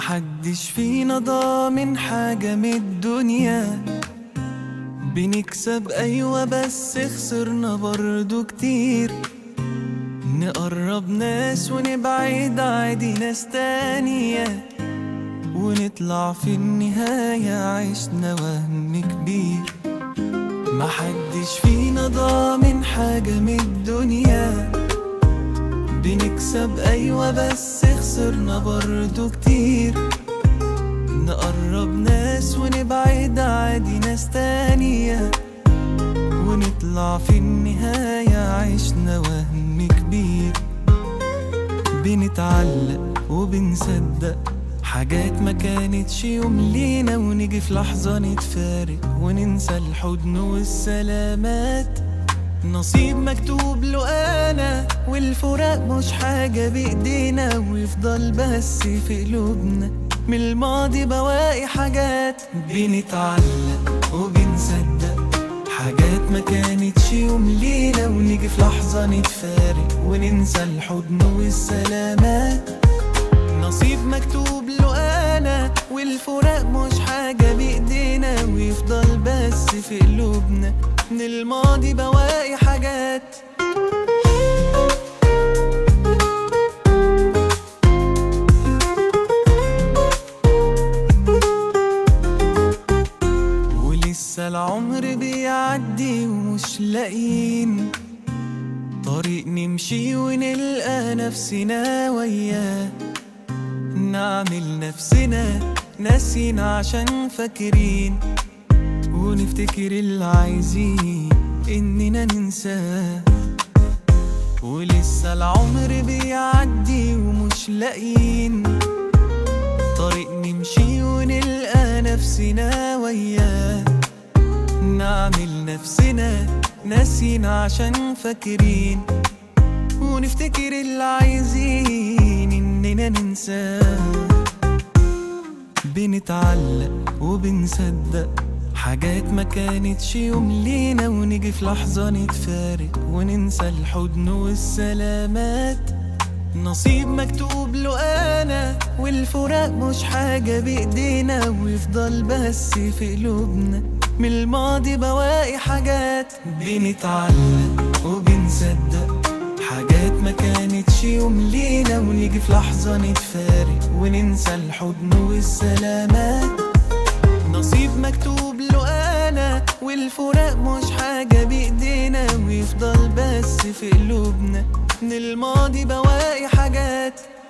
محدش فينا ضامن حاجة من الدنيا بنكسب أيوة بس خسرنا برضو كتير نقرب ناس ونبعد عادي ناس تانية ونطلع في النهاية عشنا وهم كبير محدش فينا ضامن حاجة من الدنيا بنكسب أيوة بس خسرنا برضو كتير نقرب ناس ونبعد عادي ناس تانية ونطلع في النهاية عشنا وهم كبير بنتعلق وبنصدق حاجات ما كانتش يوم لينا ونيجي في لحظة نتفارق وننسى الحضن والسلامات نصيب مكتوب له انا والفراق مش حاجة بايدينا ويفضل بس في قلوبنا من الماضي بواقي حاجات بنتعلق وبنصدق حاجات ما كانتش يوم لينا ونيجي في لحظة نتفارق وننسى الحضن والسلامات نصيب مكتوب له انا والفراق مش حاجة بايدينا ويفضل بس في قلوبنا من الماضي بواقي حاجات ولسه العمر بيعدي ومش لاقيين طريق نمشي ونلقى نفسنا وياه نعمل نفسنا ناسين عشان فاكرين ونفتكر اللي عايزين اننا ننساه ولسه العمر بيعدي ومش لاقيين طريق نمشي ونلقى نفسنا وياه نعمل نفسنا ناسين عشان فاكرين ونفتكر اللي عايزين اننا ننساه بنتعلق وبنصدق حاجات ما كانتش يوم لينا ونيجي في لحظة نتفارق وننسى الحضن والسلامات نصيب مكتوب له انا والفراق مش حاجة بايدينا ويفضل بس في قلوبنا من الماضي بواقي حاجات بنتعلق وبنصدق حاجات ما كانتش يوم لينا ونيجي في لحظة نتفارق وننسى الحضن والسلامات نصيب مكتوب له انا والفراق مش حاجة بايدينا ويفضل بس في قلوبنا من الماضي بواقي حاجات